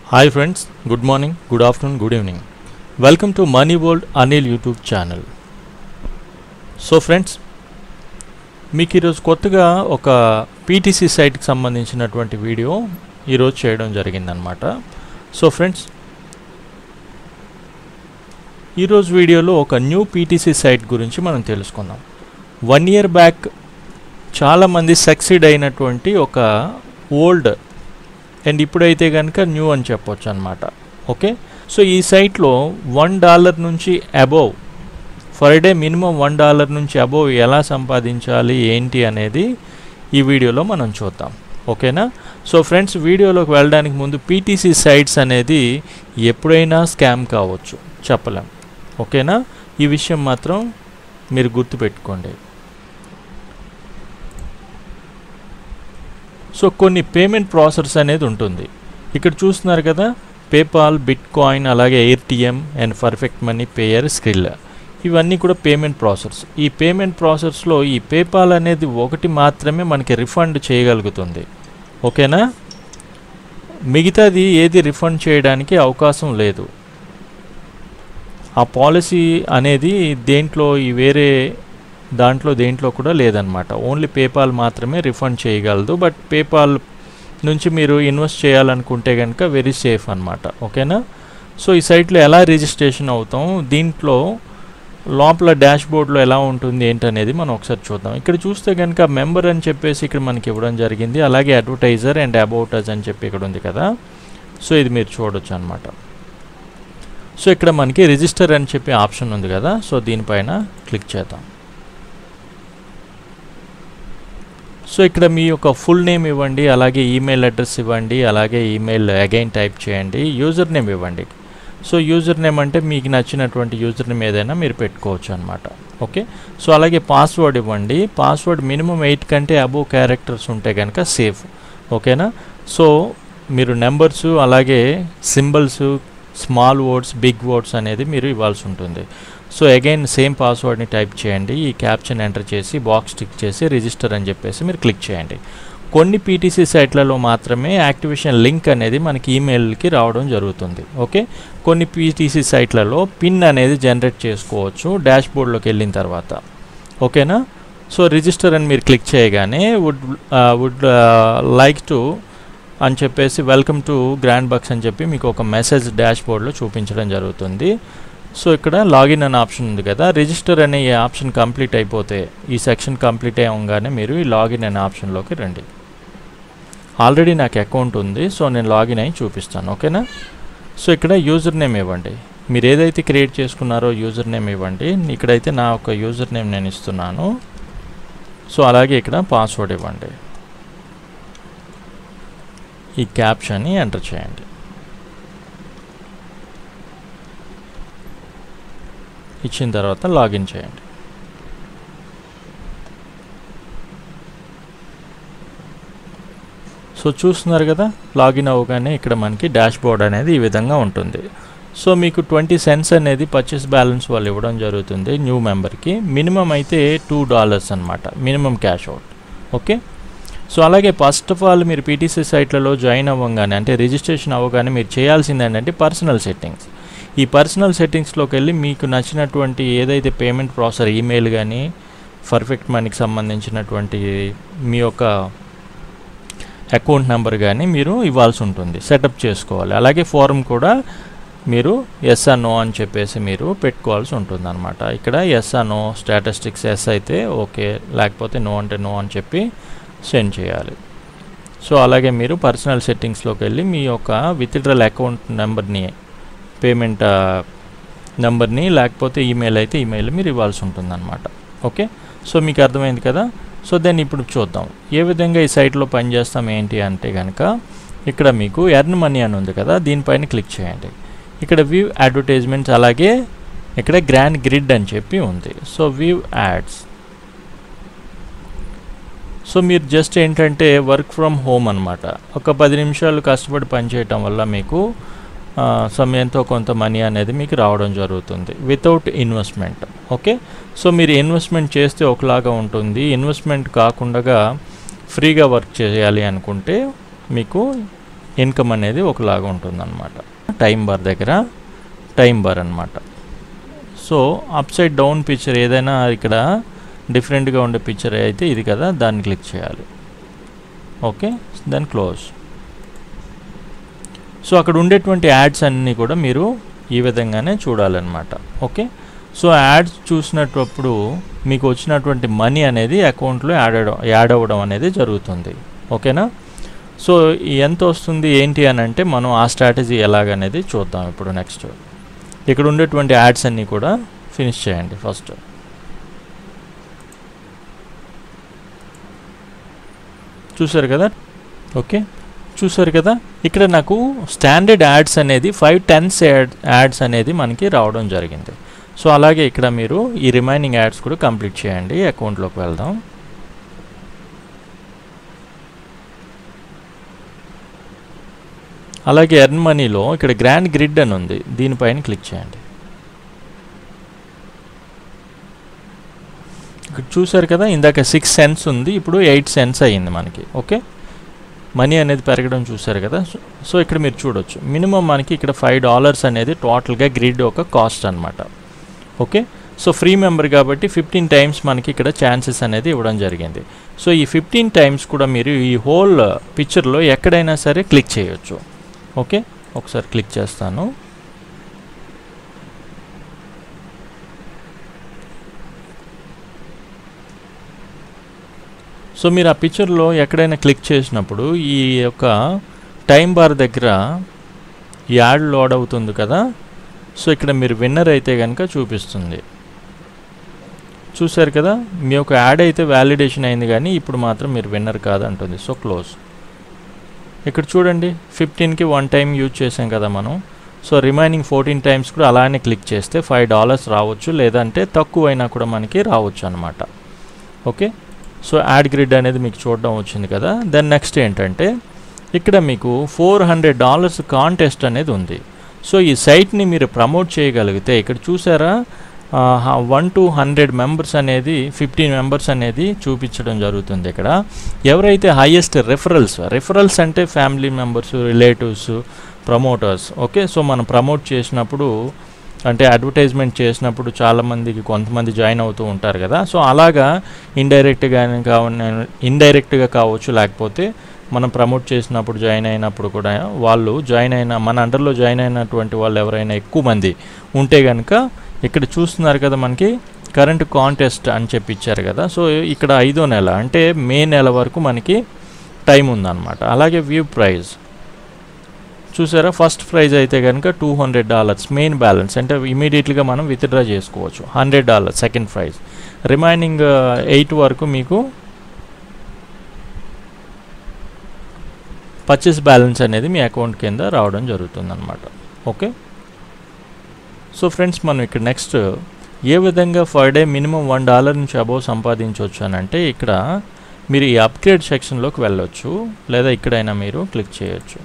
hi friends good morning good afternoon good evening welcome to money world Anil YouTube channel so friends మీకు ఈరోజు కొత్తగా ఒక PTC సైట్కి సంబంధించినటువంటి వీడియో ఈరోజు చేయడం జరిగిందనమాట సో ఫ్రెండ్స్ ఈరోజు వీడియోలో ఒక న్యూ పీటీసీ సైట్ గురించి మనం తెలుసుకుందాం వన్ ఇయర్ బ్యాక్ చాలామంది సక్సీడ్ అయినటువంటి ఒక ఓల్డ్ అండ్ ఇప్పుడైతే కనుక న్యూ అని చెప్పొచ్చు అనమాట ఓకే సో ఈ సైట్లో వన్ డాలర్ నుంచి above per day minimum one dollar నుంచి అబోవ్ ఎలా సంపాదించాలి ఏంటి అనేది ఈ వీడియోలో మనం చూద్దాం ఓకేనా సో ఫ్రెండ్స్ వీడియోలోకి వెళ్ళడానికి ముందు పీటీసీ సైట్స్ అనేది ఎప్పుడైనా స్కామ్ కావచ్చు చెప్పలేం ఓకేనా ఈ విషయం మాత్రం మీరు గుర్తుపెట్టుకోండి సో కొన్ని పేమెంట్ ప్రాసెస్ అనేది ఉంటుంది ఇక్కడ చూస్తున్నారు కదా పేపాల్ బిట్ కాయిన్ అలాగే AirTM and perfect money Payeer Skrill ఇవన్నీ కూడా పేమెంట్ ప్రాసెస్ ఈ పేమెంట్ ప్రాసెస్లో ఈ పేపాల్ అనేది ఒకటి మాత్రమే మనకి రిఫండ్ చేయగలుగుతుంది ఓకేనా మిగతాది ఏది రిఫండ్ చేయడానికి అవకాశం లేదు ఆ పాలసీ అనేది దేంట్లో ఈ వేరే దాంట్లో దేంట్లో కూడా లేదనమాట ఓన్లీ పేపాల్ మాత్రమే రిఫండ్ చేయగలదు బట్ పేపాల్ నుంచి మీరు ఇన్వెస్ట్ చేయాలనుకుంటే కనుక వెరీ సేఫ్ అనమాట ఓకేనా సో ఈ సైట్లో ఎలా రిజిస్ట్రేషన్ అవుతాం దీంట్లో లోపల డాష్ బోర్డ్లో ఎలా ఉంటుంది ఏంటనేది మనం ఒకసారి చూద్దాం ఇక్కడ చూస్తే కనుక మెంబర్ అని చెప్పేసి ఇక్కడ మనకి ఇవ్వడం జరిగింది అలాగే అడ్వర్టైజర్ అండ్ అబౌట్ అస్ అని చెప్పి ఇక్కడ ఉంది కదా సో ఇది మీరు చూడొచ్చు అనమాట సో ఇక్కడ మనకి రిజిస్టర్ అని చెప్పి ఆప్షన్ ఉంది కదా సో దీనిపైన క్లిక్ చేద్దాం సో ఇక్కడ మీ యొక్క ఫుల్ నేమ్ ఇవ్వండి అలాగే ఈమెయిల్ అడ్రస్ ఇవ్వండి అలాగే ఈమెయిల్ అగైన్ టైప్ చేయండి యూజర్ నేమ్ ఇవ్వండి సో యూజర్ నేమ్ అంటే మీకు నచ్చినటువంటి యూజర్ నేమ్ ఏదైనా మీరు పెట్టుకోవచ్చు అనమాట ఓకే సో అలాగే పాస్వర్డ్ ఇవ్వండి పాస్వర్డ్ మినిమం ఎయిట్ కంటే అబోవ్ క్యారెక్టర్స్ ఉంటే కనుక సేఫ్ ఓకేనా సో మీరు నెంబర్స్ అలాగే symbols small words big words అనేది మీరు ఇవ్వాల్సి ఉంటుంది సో అగైన్ సేమ్ పాస్వర్డ్ని టైప్ చేయండి ఈ క్యాప్షన్ ఎంటర్ చేసి బాక్స్ టిక్ చేసి రిజిస్టర్ అని చెప్పేసి మీరు క్లిక్ చేయండి కొన్ని పీటీసీ సైట్లలో మాత్రమే యాక్టివేషన్ లింక్ అనేది మనకి ఈమెయిల్కి రావడం జరుగుతుంది ఓకే కొన్ని పీటీసీ సైట్లలో పిన్ అనేది జనరేట్ చేసుకోవచ్చు డాష్ బోర్డ్లోకి వెళ్ళిన తర్వాత ఓకేనా సో రిజిస్టర్ అని మీరు క్లిక్ చేయగానే వుడ్ వుడ్ లైక్ టు అని చెప్పేసి వెల్కమ్ టు గ్రాండ్ బక్స్ అని చెప్పి మీకు ఒక మెసేజ్ డాష్ బోర్డ్లో చూపించడం జరుగుతుంది సో ఇక్కడ లాగిన్ అనే ఆప్షన్ ఉంది కదా రిజిస్టర్ అనే ఈ ఆప్షన్ కంప్లీట్ అయిపోతే ఈ సెక్షన్ కంప్లీట్ అయ్యంగానే మీరు ఈ లాగిన్ అనే ఆప్షన్లోకి రండి ఆల్రెడీ నాకు అకౌంట్ ఉంది సో నేను లాగిన్ అయ్యి చూపిస్తాను ఓకేనా సో ఇక్కడ యూజర్ నేమ్ ఇవ్వండి మీరు ఏదైతే క్రియేట్ చేసుకున్నారో యూజర్ నేమ్ ఇవ్వండి ఇక్కడైతే నా ఒక యూజర్ నేమ్ నేను ఇస్తున్నాను సో అలాగే ఇక్కడ పాస్వర్డ్ ఇవ్వండి ఈ క్యాప్షన్ని ఎంటర్ చేయండి ఇచ్చిన తర్వాత లాగిన్ చేయండి సో చూస్తున్నారు కదా లాగిన్ అవ్వగానే ఇక్కడ మనకి డాష్ బోర్డ్ అనేది ఈ విధంగా ఉంటుంది సో మీకు ట్వంటీ సెంట్స్ అనేది పర్చేస్ బ్యాలెన్స్ వాళ్ళు ఇవ్వడం జరుగుతుంది న్యూ మెంబర్కి మినిమం అయితే టూ డాలర్స్ అనమాట minimum cash out okay so అలాగే ఫస్ట్ ఆఫ్ ఆల్ మీరు పీటీసీ సైట్లలో జాయిన్ అవ్వగానే అంటే రిజిస్ట్రేషన్ అవ్వగానే మీరు చేయాల్సింది ఏంటంటే పర్సనల్ సెట్టింగ్స్ ఈ పర్సనల్ సెట్టింగ్స్లోకి వెళ్ళి మీకు నచ్చినటువంటి ఏదైతే పేమెంట్ ప్రాసెసర్ ఈమెయిల్ కానీ పర్ఫెక్ట్ మనీకి సంబంధించినటువంటి మీ యొక్క అకౌంట్ నెంబర్ కానీ మీరు ఇవ్వాల్సి ఉంటుంది సెటప్ చేసుకోవాలి అలాగే ఫారం కూడా మీరు ఎస్ ఆ నో అని చెప్పేసి మీరు పెట్టుకోవాల్సి ఉంటుంది అనమాట ఇక్కడ ఎస్ ఆ నో స్టాటిస్టిక్స్ ఎస్ అయితే ఓకే లేకపోతే నో అంటే నో అని చెప్పి సెండ్ చేయాలి సో అలాగే మీరు పర్సనల్ సెట్టింగ్స్లోకి వెళ్ళి మీ యొక్క విత్డ్రల్ అకౌంట్ నెంబర్ని పేమెంట్ నెంబర్ని లేకపోతే ఈమెయిల్ అయితే ఈమెయిల్ మీరు ఇవ్వాల్సి ఉంటుంది అనమాట ఓకే సో మీకు అర్థమైంది కదా సో దెన్ ఇప్పుడు చూద్దాం ఏ విధంగా ఈ సైట్లో పనిచేస్తాం ఏంటి అంటే కనుక ఇక్కడ మీకు ఎర్న్ మనీ అని ఉంది కదా దీనిపైన క్లిక్ చేయండి ఇక్కడ వ్యూ అడ్వర్టైజ్మెంట్స్ అలాగే ఇక్కడ గ్రాండ్ గ్రిడ్ అని చెప్పి ఉంది సో వ్యూ యాడ్స్ సో మీరు జస్ట్ ఏంటంటే వర్క్ ఫ్రమ్ హోమ్ అనమాట ఒక పది నిమిషాలు కష్టపడి పనిచేయటం వల్ల మీకు సమయంతో కొంత మనీ అనేది మీకు రావడం జరుగుతుంది వితౌట్ ఇన్వెస్ట్మెంట్ ఓకే సో మీరు ఇన్వెస్ట్మెంట్ చేస్తే ఒకలాగా ఉంటుంది ఇన్వెస్ట్మెంట్ కాకుండా ఫ్రీగా వర్క్ చేయాలి అనుకుంటే మీకు ఇన్కమ్ అనేది ఒకలాగా ఉంటుందన్నమాట టైం బార్ దగ్గర టైం బార్ అనమాట so upside down picture ఏదైనా ఇక్కడ డిఫరెంట్గా ఉండే పిక్చర్ అయితే ఇది కదా దాన్ని క్లిక్ చేయాలి ఓకే దెన్ క్లోజ్ సో అక్కడ ఉండేటువంటి యాడ్స్ అన్నీ కూడా మీరు ఈ విధంగానే చూడాలన్నమాట ఓకే సో యాడ్స్ చూసినప్పుడు మీకు వచ్చినటువంటి మనీ అనేది అకౌంట్లో యాడ్ అవ్వడం యాడ్ అవ్వడం అనేది జరుగుతుంది ఓకేనా సో ఎంత వస్తుంది ఏంటి అని అంటే మనం ఆ స్ట్రాటజీ ఎలాగనేది చూద్దాం ఇప్పుడు నెక్స్ట్ ఇక్కడ ఉండేటువంటి యాడ్స్ అన్నీ కూడా ఫినిష్ చేయండి ఫస్ట్ చూసారు కదా ఓకే చూసారు కదా ఇక్కడ నాకు స్టాండర్డ్ యాడ్స్ అనేది ఫైవ్ టెన్స్ యాడ్ యాడ్స్ అనేది మనకి రావడం జరిగింది సో అలాగే ఇక్కడ మీరు ఈ రిమైనింగ్ యాడ్స్ కూడా కంప్లీట్ చేయండి అకౌంట్లోకి వెళ్దాం అలాగే ఎర్న్ మనీలో ఇక్కడ గ్రాండ్ గ్రిడ్ అని ఉంది దీనిపైన క్లిక్ చేయండి ఇక్కడ చూసారు కదా ఇందాక సిక్స్ సెన్స్ ఉంది ఇప్పుడు ఎయిట్ సెన్స్ అయ్యింది మనకి ఓకే మనీ అనేది పెరగడం చూసారు కదా సో- సో ఇక్కడ మీరు చూడొచ్చు మినిమం మనకి ఇక్కడ ఫైవ్ డాలర్స్ అనేది టోటల్గా గ్రిడ్ ఒక కాస్ట్ అనమాట ఓకే సో ఫ్రీ మెంబర్ కాబట్టి ఫిఫ్టీన్ టైమ్స్ మనకి ఇక్కడ ఛాన్సెస్ అనేది ఇవ్వడం జరిగింది సో ఈ ఫిఫ్టీన్ టైమ్స్ కూడా మీరు ఈ హోల్ పిక్చర్లో ఎక్కడైనా సరే క్లిక్ చేయొచ్చు ఓకే ఒకసారి క్లిక్ చేస్తాను సో మీరు ఆ పిక్చర్లో ఎక్కడైనా క్లిక్ చేసినప్పుడు ఈ యొక్క టైం బార్ దగ్గర ఈ యాడ్ లోడ్ అవుతుంది కదా సో ఇక్కడ మీరు విన్నర్ అయితే కనుక చూపిస్తుంది చూశారు కదా మీ యొక్క యాడ్ అయితే వ్యాలిడేషన్ అయింది కానీ ఇప్పుడు మాత్రం మీరు విన్నర్ కాదంటుంది సో క్లోజ్ ఇక్కడ చూడండి ఫిఫ్టీన్కి వన్ టైం యూజ్ చేసాం కదా మనం సో రిమైనింగ్ ఫోర్టీన్ టైమ్స్ కూడా అలానే క్లిక్ చేస్తే ఫైవ్ డాలర్స్ రావచ్చు లేదంటే తక్కువ అయినా కూడా మనకి రావచ్చు అనమాట ఓకే సో యాడ్ గ్రిడ్ అనేది మీకు చూడడం వచ్చింది కదా దెన్ నెక్స్ట్ ఏంటంటే ఇక్కడ మీకు ఫోర్ హండ్రెడ్ డాలర్స్ కాంటెస్ట్ అనేది ఉంది సో ఈ సైట్ని మీరు ప్రమోట్ చేయగలిగితే ఇక్కడ చూసారా వన్ టు హండ్రెడ్ మెంబర్స్ అనేది ఫిఫ్టీన్ మెంబర్స్ అనేది చూపించడం జరుగుతుంది ఇక్కడ ఎవరైతే హైయెస్ట్ రెఫరల్స్ రెఫరల్స్ అంటే family members relatives promoters okay so మనం ప్రమోట్ చేసినప్పుడు అంటే అడ్వర్టైజ్మెంట్ చేసినప్పుడు చాలామందికి కొంతమంది జాయిన్ అవుతూ ఉంటారు కదా సో అలాగా ఇండైరెక్ట్గా కావ ఇండైరెక్ట్గా కావచ్చు లేకపోతే మనం ప్రమోట్ చేసినప్పుడు జాయిన్ అయినప్పుడు కూడా వాళ్ళు జాయిన్ అయిన మన అండర్లో జాయిన్ అయినటువంటి వాళ్ళు ఎవరైనా ఎక్కువ మంది ఉంటే కనుక ఇక్కడ చూస్తున్నారు కదా మనకి కరెంట్ కాంటెస్ట్ అని చెప్పి ఇచ్చారు కదా సో ఇక్కడ ఐదో నెల అంటే మే నెల వరకు మనకి టైం ఉందన్నమాట అలాగే వ్యూ ప్రైజ్ చూసారా ఫస్ట్ ప్రైజ్ అయితే కనుక two hundred dollars main balance అంటే ఇమీడియట్లీగా మనం విత్డ్రా చేసుకోవచ్చు hundred dollars second prize remaining eight వరకు మీకు పర్చేస్ బ్యాలెన్స్ అనేది మీ అకౌంట్ కింద రావడం జరుగుతుందన్నమాట ఓకే సో ఫ్రెండ్స్ మనం ఇక్కడ నెక్స్ట్ ఏ విధంగా per day minimum one dollar నుంచి అబోవ్ సంపాదించవచ్చు అని అంటే ఇక్కడ మీరు ఈ అప్గ్రేడ్ సెక్షన్లోకి వెళ్ళొచ్చు లేదా ఇక్కడైనా మీరు క్లిక్ చేయొచ్చు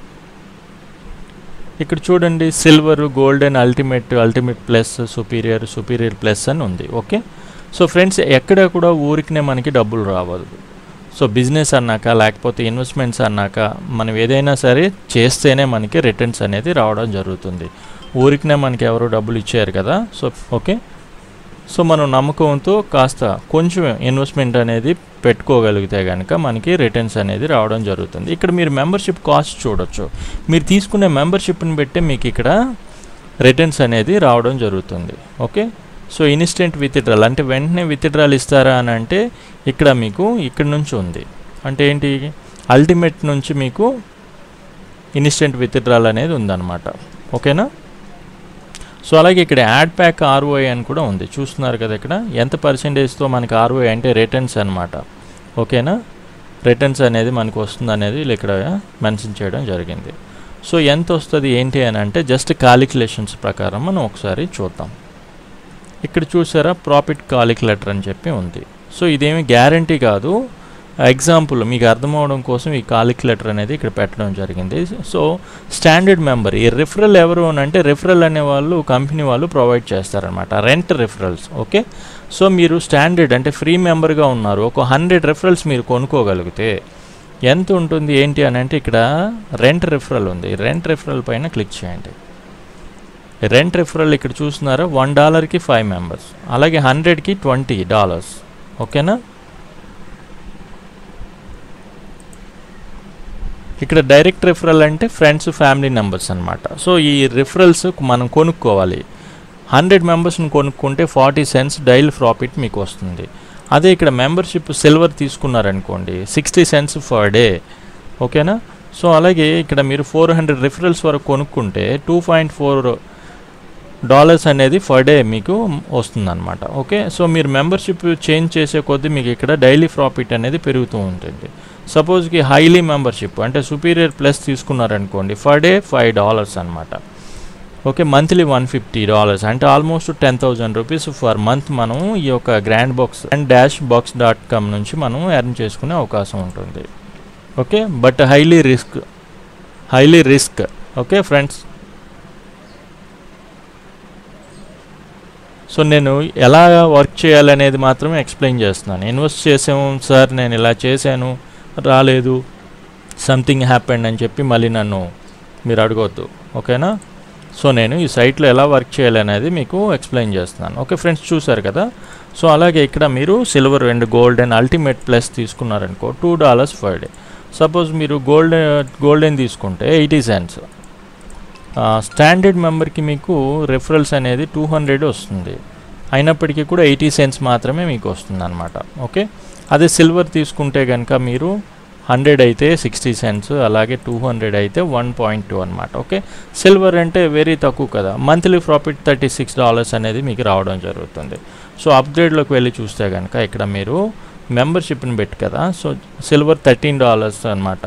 ఇక్కడ చూడండి silver golden ultimate ultimate plus superior superior plus అని ఉంది ఓకే సో ఫ్రెండ్స్ ఎక్కడ కూడా ఊరికినే మనకి డబ్బులు రావదు సో బిజినెస్ అన్నాక లేకపోతే ఇన్వెస్ట్మెంట్స్ అన్నాక మనం ఏదైనా సరే చేస్తేనే మనకి రిటర్న్స్ అనేది రావడం జరుగుతుంది ఊరికినే మనకి ఎవరు డబ్బులు ఇచ్చారు కదా సో ఓకే సో మనం నమ్మకంతో కాస్త కొంచెం ఇన్వెస్ట్మెంట్ అనేది పెట్టుకోగలిగితే కనుక మనకి రిటర్న్స్ అనేది రావడం జరుగుతుంది ఇక్కడ మీరు మెంబర్షిప్ కాస్ట్ చూడొచ్చు మీరు తీసుకునే మెంబర్షిప్ని బట్టే మీకు ఇక్కడ రిటర్న్స్ అనేది రావడం జరుగుతుంది ఓకే సో ఇన్స్టెంట్ విత్డ్రాల్ అంటే వెంటనే విత్డ్రాల్ ఇస్తారా అని అంటే ఇక్కడ మీకు ఇక్కడ నుంచి ఉంది అంటే ఏంటి అల్టిమేట్ నుంచి మీకు ఇన్స్టెంట్ విత్డ్రాల్ అనేది ఉందన్నమాట ఓకేనా సో అలాగే ఇక్కడ యాడ్ ప్యాక్ ఆర్ఓఐ అని కూడా ఉంది చూస్తున్నారు కదా ఇక్కడ ఎంత పర్సెంటేజ్తో మనకి ఆర్ఓఐ అంటే రిటర్న్స్ అనమాట ఓకేనా రిటర్న్స్ అనేది మనకు వస్తుంది అనేది ఇక్కడ మెన్షన్ చేయడం జరిగింది సో ఎంత వస్తుంది ఏంటి అని అంటే జస్ట్ కాలిక్యులేషన్స్ ప్రకారం మనం ఒకసారి చూద్దాం ఇక్కడ చూసారా ప్రాఫిట్ కాలిక్యులేటర్ అని చెప్పి ఉంది సో ఇదేమి గ్యారంటీ కాదు ఎగ్జాంపుల్ మీకు అర్థమవడం కోసం ఈ కాలిక్యులేటర్ అనేది ఇక్కడ పెట్టడం జరిగింది సో స్టాండర్డ్ మెంబర్ ఈ రిఫరల్ ఎవరు అని అంటే రిఫరల్ అనే వాళ్ళు కంపెనీ వాళ్ళు ప్రొవైడ్ చేస్తారనమాట రెంట్ రిఫరల్స్ ఓకే సో మీరు స్టాండర్డ్ అంటే ఫ్రీ మెంబర్గా ఉన్నారు ఒక హండ్రెడ్ రిఫరల్స్ మీరు కొనుక్కోగలిగితే ఎంత ఉంటుంది ఏంటి అని అంటే ఇక్కడ రెంట్ రిఫరల్ ఉంది రెంట్ రిఫరల్ పైన క్లిక్ చేయండి రెంట్ రిఫరల్ ఇక్కడ చూస్తున్నారా వన్ డాలర్కి ఫైవ్ మెంబర్స్ అలాగే హండ్రెడ్కి ట్వంటీ డాలర్స్ ఓకేనా ఇక్కడ డైరెక్ట్ రిఫరల్ అంటే ఫ్రెండ్స్ ఫ్యామిలీ మెంబర్స్ అనమాట సో ఈ రిఫరల్స్ మనం కొనుక్కోవాలి హండ్రెడ్ మెంబర్స్ని కొనుక్కుంటే ఫార్టీ సెంట్స్ డైలీ ప్రాఫిట్ మీకు వస్తుంది అదే ఇక్కడ మెంబర్షిప్ సిల్వర్ తీసుకున్నారనుకోండి సిక్స్టీ సెంట్స్ ఫర్ డే ఓకేనా సో అలాగే ఇక్కడ మీరు ఫోర్ హండ్రెడ్ రిఫరల్స్ వరకు కొనుక్కుంటే టూ పాయింట్ ఫోర్ డాలర్స్ అనేది ఫర్ డే మీకు వస్తుందన్నమాట ఓకే సో మీరు మెంబర్షిప్ చేంజ్ చేసే కొద్దీ మీకు ఇక్కడ డైలీ ప్రాఫిట్ అనేది పెరుగుతూ ఉంటుంది సపోజ్కి హైలీ మెంబర్షిప్ అంటే సుపీరియర్ ప్లస్ తీసుకున్నారనుకోండి ఫర్ డే ఫైవ్ డాలర్స్ అనమాట okay monthly one fifty dollars అంటే almost ten thousand rupees for month మనం ఈ యొక్క grand box and dash box dot com నుంచి మనం ఎర్న్ చేసుకునే అవకాశం ఉంటుంది okay but highly risk highly risk okay friends so నేను ఎలా వర్క్ చేయాలనేది మాత్రమే ఎక్స్ప్లెయిన్ చేస్తున్నాను ఇన్వెస్ట్ చేసాము సార్ నేను ఇలా చేశాను రాలేదు సంథింగ్ హ్యాపెండ్ అని చెప్పి మళ్ళీ నన్ను మీరు అడగవద్దు ఓకేనా సో నేను ఈ సైట్లో ఎలా వర్క్ చేయాలనేది మీకు ఎక్స్ప్లెయిన్ చేస్తున్నాను ఓకే ఫ్రెండ్స్ చూసారు కదా సో అలాగే ఇక్కడ మీరు silver and gold and ultimate plus తీసుకున్నారనుకో two dollars for day suppose మీరు గోల్డ్ గోల్డెన్ తీసుకుంటే ఎయిటీ సెంట్స్ స్టాండర్డ్ మెంబర్కి మీకు రెఫరల్స్ అనేది టూ హండ్రెడ్ వస్తుంది అయినప్పటికీ కూడా ఎయిటీ సెంట్స్ మాత్రమే మీకు వస్తుంది అనమాట ఓకే అదే సిల్వర్ తీసుకుంటే కనుక మీరు హండ్రెడ్ అయితే సిక్స్టీ సెంట్స్ అలాగే టూ హండ్రెడ్ అయితే వన్ పాయింట్ టూ అనమాట ఓకే సిల్వర్ అంటే వెరీ తక్కువ కదా monthly profit thirty six dollars అనేది మీకు రావడం జరుగుతుంది సో అప్గ్రేడ్లోకి వెళ్ళి చూస్తే కనుక ఇక్కడ మీరు మెంబర్షిప్ని పెట్టి కదా సో సిల్వర్ థర్టీన్ డాలర్స్ అనమాట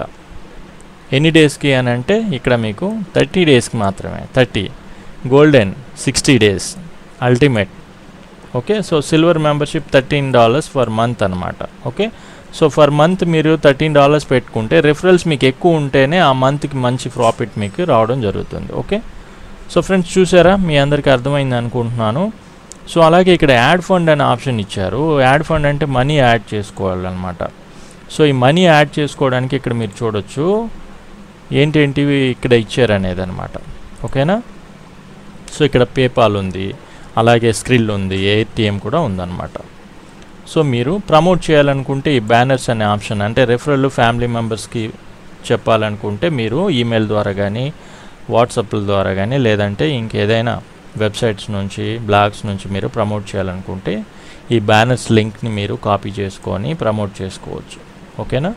ఎన్ని డేస్కి అని అంటే ఇక్కడ మీకు థర్టీ డేస్కి మాత్రమే thirty golden sixty days ultimate okay so silver membership thirteen dollars for month అనమాట ఓకే సో ఫర్ మంత్ మీరు థర్టీన్ డాలర్స్ పెట్టుకుంటే రిఫరల్స్ మీకు ఎక్కువ ఉంటేనే ఆ మంత్కి మంచి ప్రాఫిట్ మీకు రావడం జరుగుతుంది ఓకే సో ఫ్రెండ్స్ చూసారా మీ అందరికీ అర్థమైంది అనుకుంటున్నాను సో అలాగే ఇక్కడ యాడ్ ఫండ్ అనే ఆప్షన్ ఇచ్చారు యాడ్ ఫండ్ అంటే మనీ యాడ్ చేసుకోవాలన్నమాట సో ఈ మనీ యాడ్ చేసుకోవడానికి ఇక్కడ మీరు చూడొచ్చు ఏంటేంటివి ఇక్కడ ఇచ్చారనేది అనమాట ఓకేనా సో ఇక్కడ పేపాల్ ఉంది అలాగే స్క్రిల్ ఉంది ఏటీఎం కూడా ఉందన్నమాట సో మీరు ప్రమోట్ చేయాలనుకుంటే ఈ బ్యానర్స్ అనే ఆప్షన్ అంటే రెఫరల్ ఫ్యామిలీ మెంబర్స్కి చెప్పాలనుకుంటే మీరు ఈమెయిల్ ద్వారా కానీ వాట్సాప్ల ద్వారా కానీ లేదంటే ఇంకేదైనా వెబ్సైట్స్ నుంచి బ్లాగ్స్ నుంచి మీరు ప్రమోట్ చేయాలనుకుంటే ఈ బ్యానర్స్ లింక్ని మీరు కాపీ చేసుకొని ప్రమోట్ చేసుకోవచ్చు ఓకేనా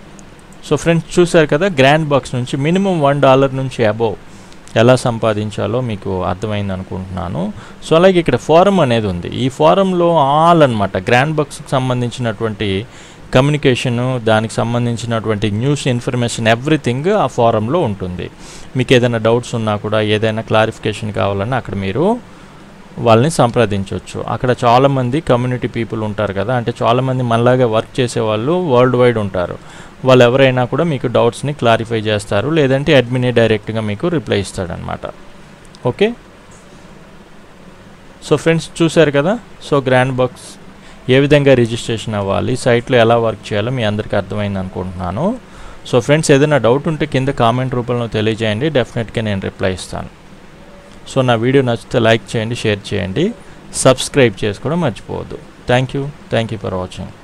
సో ఫ్రెండ్స్ చూసారు కదా గ్రాండ్ బాక్స్ నుంచి మినిమం వన్ డాలర్ నుంచి అబోవ్ ఎలా సంపాదించాలో మీకు అర్థమైంది అనుకుంటున్నాను సో అలాగే ఇక్కడ ఫారం అనేది ఉంది ఈ ఫారంలో ఆల్ అనమాట గ్రాండ్ బాక్స్కి సంబంధించినటువంటి కమ్యూనికేషను దానికి సంబంధించినటువంటి న్యూస్ ఇన్ఫర్మేషన్ ఎవ్రీథింగ్ ఆ ఫారంలో ఉంటుంది మీకు ఏదైనా డౌట్స్ ఉన్నా కూడా ఏదైనా క్లారిఫికేషన్ కావాలన్నా అక్కడ మీరు వాళ్ళని సంప్రదించవచ్చు అక్కడ చాలామంది కమ్యూనిటీ పీపుల్ ఉంటారు కదా అంటే చాలామంది మనలాగా వర్క్ చేసే వాళ్ళు వరల్డ్ వైడ్ ఉంటారు వాళ్ళు ఎవరైనా కూడా మీకు డౌట్స్ని క్లారిఫై చేస్తారు లేదంటే అడ్మినే డైరెక్ట్గా మీకు రిప్లై ఇస్తాడనమాట ఓకే సో ఫ్రెండ్స్ చూశారు కదా సో గ్రాండ్ బాక్స్ ఏ విధంగా రిజిస్ట్రేషన్ అవ్వాలి సైట్లో ఎలా వర్క్ చేయాలో మీ అందరికీ అర్థమైంది అనుకుంటున్నాను సో ఫ్రెండ్స్ ఏదైనా డౌట్ ఉంటే కింద కామెంట్ రూపంలో తెలియజేయండి డెఫినెట్గా నేను రిప్లై ఇస్తాను సో నా వీడియో నచ్చితే లైక్ చేయండి షేర్ చేయండి సబ్స్క్రైబ్ చేసుకోవడం మర్చిపోవద్దు thank you thank you for watching